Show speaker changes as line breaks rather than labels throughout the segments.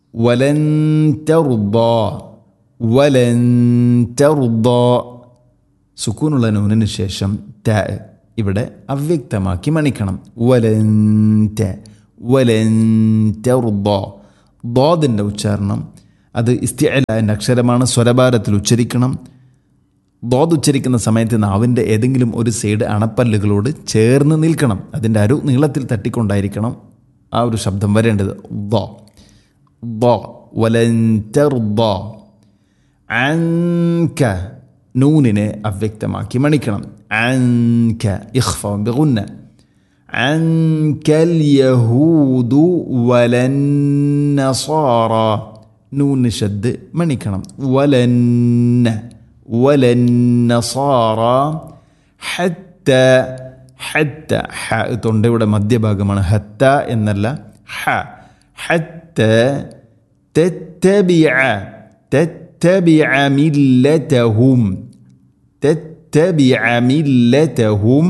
വലൻ തറുദാ വലൻ തറുദാ സുക്കൂനുള്ള നൂനിന് ശേഷം ത ഇവിടെ അവ്യക്തമാക്കി മണിക്കണം വലൻ ത വലൻ തറുദാ ദോദിൻ്റെ ഉച്ചാരണം അത് ഇസ്തിഅലാൻ്റെ അക്ഷരമാണ് സ്വരഭാരത്തിൽ ഉച്ചരിക്കണം ദോദ് ഉച്ചരിക്കുന്ന സമയത്ത് നാവിൻ്റെ ഏതെങ്കിലും ഒരു സൈഡ് അണപ്പല്ലുകളോട് ചേർന്ന് നിൽക്കണം അതിൻ്റെ അരു നീളത്തിൽ തട്ടിക്കൊണ്ടായിരിക്കണം ആ ഒരു ശബ്ദം വരേണ്ടത് ദോ ദോ വലന്തർ ദോ അൻക നൂനിനെ അവ്യക്തമാക്കി മണിക്കണം അൻക ഇഖ്ഫ ബിഗുന്ന عنك اليهود ولا النصارى نون شد മണിക്കണം ولن ولا النصارى حتى حتى ഹ തൊണ്ടയുടെ മധ്യഭാഗമാണ് ഹത്ത എന്നല്ല ഹ حتى تتبع تتبع ملتهم تتبع ملتهم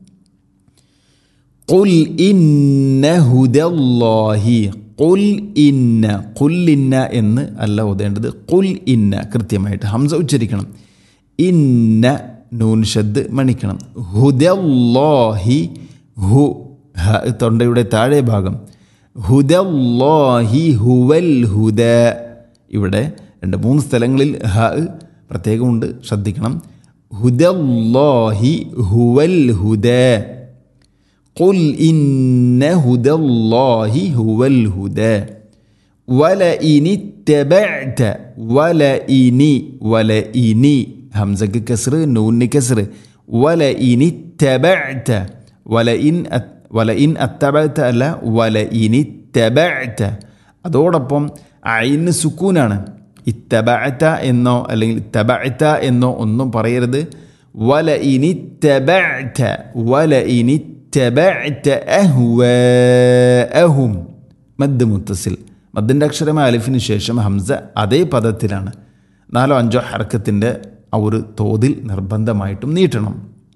قل إن هدى الله قل ഇന്ന കുല്ലിന്ന എന്ന് അല്ല ഓതേണ്ടത് കുൽ ഇന്ന കൃത്യമായിട്ട് ഹംസ ഉച്ചരിക്കണം ഇന്ന നൂൻ ഷദ് മണിക്കണം ഹുദല്ലാഹി ഹു ഹ തൊണ്ടയുടെ താഴെ ഭാഗം ഹുദല്ലാഹി ഹുവൽ ഹുദ ഇവിടെ രണ്ട് മൂന്ന് സ്ഥലങ്ങളിൽ ഹ പ്രത്യേകമുണ്ട് ശ്രദ്ധിക്കണം ഹുദല്ലാഹി ഹുവൽ ഹുദ قل إن هدى الله هو الهدى ولئن اتبعت ولئن ولئن همزة كسر نون كسر ولئن اتبعت ولئن ولئن اتبعت അല്ല ولئن اتبعت അതോടൊപ്പം അയിന് സുക്കൂനാണ് ഇത്തബഅത്ത എന്നോ അല്ലെങ്കിൽ ഇത്തബഅത്ത എന്നോ ഒന്നും പറയരുത് വല ഇനി തബഅത വല ഇനി اتبعت أهواءهم മദ് മുത്തസിൽ മദ്ദിൻ്റെ അക്ഷരമായ അലിഫിന് ശേഷം ഹംസ അതേ പദത്തിലാണ് നാലോ അഞ്ചോ ഹർക്കത്തിൻ്റെ ആ ഒരു തോതിൽ നിർബന്ധമായിട്ടും നീട്ടണം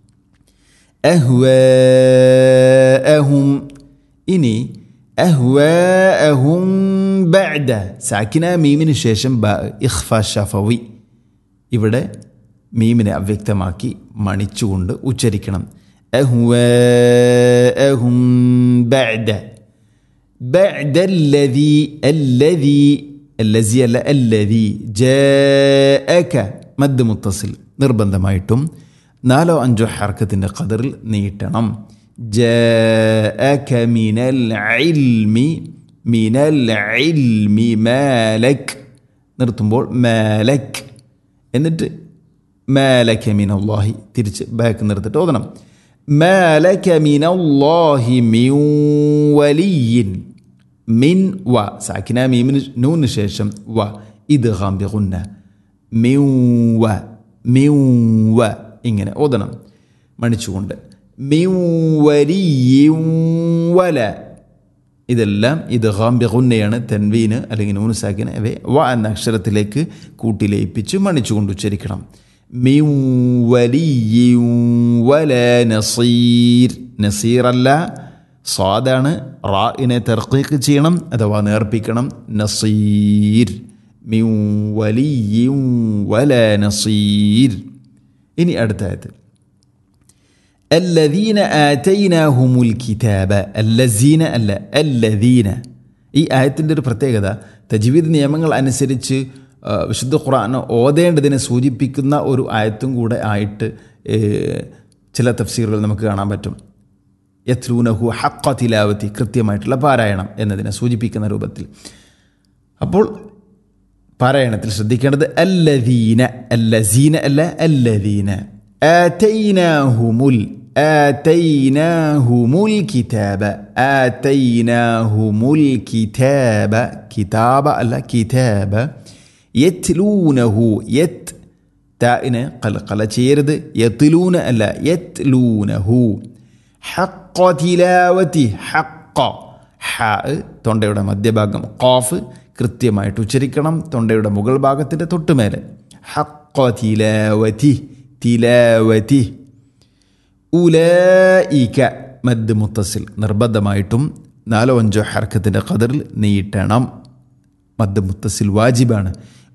അഹ്വാഅഹും ഇനി അഹ്വാഅഹും ബഅദ സാക്കിന മീമിന് ശേഷം ബ ഇഖ്ഫ ഷഫവി ഇവിടെ മീമിനെ അവ്യക്തമാക്കി മണിച്ചുകൊണ്ട് ഉച്ചരിക്കണം أهواءهم بعد بعد الذي الذي الذي അല്ല الذي جاءك മദ് മുത്തസിൽ നിർബന്ധമായിട്ടും നാലോ അഞ്ചോ ഹർക്കത്തിൻ്റെ ഖദറിൽ നീട്ടണം جاءك من العلم من العلم مالك നിർത്തുമ്പോൾ മാലക് എന്നിട്ട് മാലക മിൻ അള്ളാഹി തിരിച്ച് ബാക്ക് നിർത്തിട്ട് ഓതണം മാലക മിൻ അള്ളാഹി മിൻ വലിയിൻ മിൻ വ സാക്കിന മീമിന് നൂന് ശേഷം വ ഇത് ഹാമ്പികുന്ന മിൻ വ മിൻ വ ഇങ്ങനെ ഓതണം മണിച്ചുകൊണ്ട് മിൻ വലിയും വല ഇതെല്ലാം ഇത് ഹാമ്പികുന്നയാണ് തെൻവീന് അല്ലെങ്കിൽ നൂന് സാക്കിന് അവയെ വ എന്ന അക്ഷരത്തിലേക്ക് കൂട്ടിലയിപ്പിച്ച് മണിച്ചുകൊണ്ട് ഉച്ചരിക്കണം മിൻ വലിയും വല നസീർ നസീറല്ല സ്വാദാണ് റാഇനെ തെർക്കീക്ക് ചെയ്യണം അഥവാ നേർപ്പിക്കണം നസീർ മിൻ വലിയും വല നസീർ ഇനി അടുത്ത ആയത്ത് الذين آتيناهم الكتاب الذين അല്ല الذين ഈ ആയത്തിൻ്റെ ഒരു പ്രത്യേകത തജ്വീദ് നിയമങ്ങൾ അനുസരിച്ച് വിശുദ്ധ ഖുർആൻ ഓതേണ്ടതിനെ സൂചിപ്പിക്കുന്ന ഒരു ആയത്തും കൂടെ ആയിട്ട് ചില തഫ്സീറുകൾ നമുക്ക് കാണാൻ പറ്റും യത്ലൂനഹു ഹക്ക തിലാവത്തി കൃത്യമായിട്ടുള്ള പാരായണം എന്നതിനെ സൂചിപ്പിക്കുന്ന രൂപത്തിൽ അപ്പോൾ പാരായണത്തിൽ ശ്രദ്ധിക്കേണ്ടത് അല്ലദീന അല്ലസീന അല്ല അല്ലദീന ആതൈനാഹുമുൽ ആതൈനാഹുമുൽ കിതാബ ആതൈനാഹുമുൽ കിതാബ കിതാബ അല്ല കിതാബ യത്ലൂനഹു യത് താഇന് കലക്കല ചെയ്യരുത് യത്ലൂന അല്ല യത്ലൂനഹു ഹക്ക തിലാവത്തി ഹക്ക ഹ തൊണ്ടയുടെ മധ്യഭാഗം ഖാഫ് കൃത്യമായിട്ട് ഉച്ചരിക്കണം തൊണ്ടയുടെ മുകൾ ഭാഗത്തിൻ്റെ തൊട്ടുമേലെ ഹക്ക തിലാവതി തിലാവതി ഉലയിക്ക മദ് മുത്തസിൽ നിർബന്ധമായിട്ടും നാലോ അഞ്ചോ ഹർക്കത്തിൻ്റെ കതിറിൽ നീട്ടണം മദ് മുത്തസിൽ വാജിബാണ്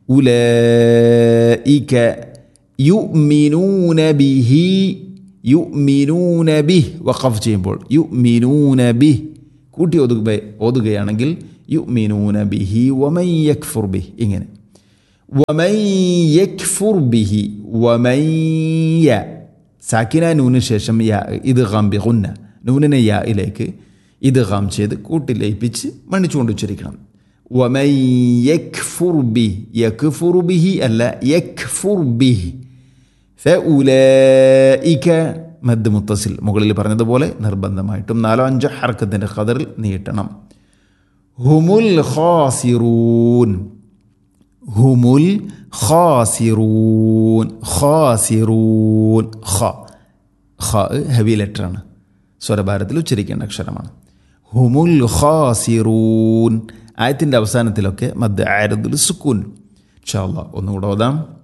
ഉലൈക യുഅ്മിനൂന ബിഹി യുഅ്മിനൂന ബിഹ് വഖഫ് ചെയ്യുമ്പോൾ യുഅ്മിനൂന ബിഹ് കൂട്ടി ഓതുക ഓതുകയാണെങ്കിൽ യുഅ്മിനൂന ബിഹി വമൻ യക്ഫുർ ബിഹ് ഇങ്ങനെ വമൻ യക്ഫുർ ബിഹി വമൻ യ സാക്കിന നൂന് ശേഷം യാ ഇത് ഗാം ബിഗുന്ന നൂനിനെ യായിലേക്ക് ഇത് ഗാം ചെയ്ത് കൂട്ടി ലയിപ്പിച്ച് മണിച്ചുകൊണ്ട് ഉച്ചരിക്കണം വമൻ യക്ഫുർ ബി യക്ഫുർ ബിഹി അല്ല യക്ഫുർ ബിഹി ഫഉലൈക മദ് മുത്തസിൽ മുകളിൽ പറഞ്ഞതുപോലെ നിർബന്ധമായിട്ടും നാലോ അഞ്ചോ ഹർക്കത്തിൻ്റെ ഖദറിൽ നീട്ടണം ഹുമുൽ ഖാസിറൂൻ ഹുമുൽ ഖാസിറൂൻ ഖാസിറൂൻ ഖ ഖ ഹെവി ലെറ്ററാണ് സ്വരഭാരത്തിൽ ഉച്ചരിക്കേണ്ട അക്ഷരമാണ് ഹുമുൽ ഖാസിറൂൻ ആയത്തിൻ്റെ അവസാനത്തിലൊക്കെ മദ് ആരദുൽ സുക്കൂൻ ഇൻഷാ അല്ലാ ഒന്നുകൂടെ ഓതാം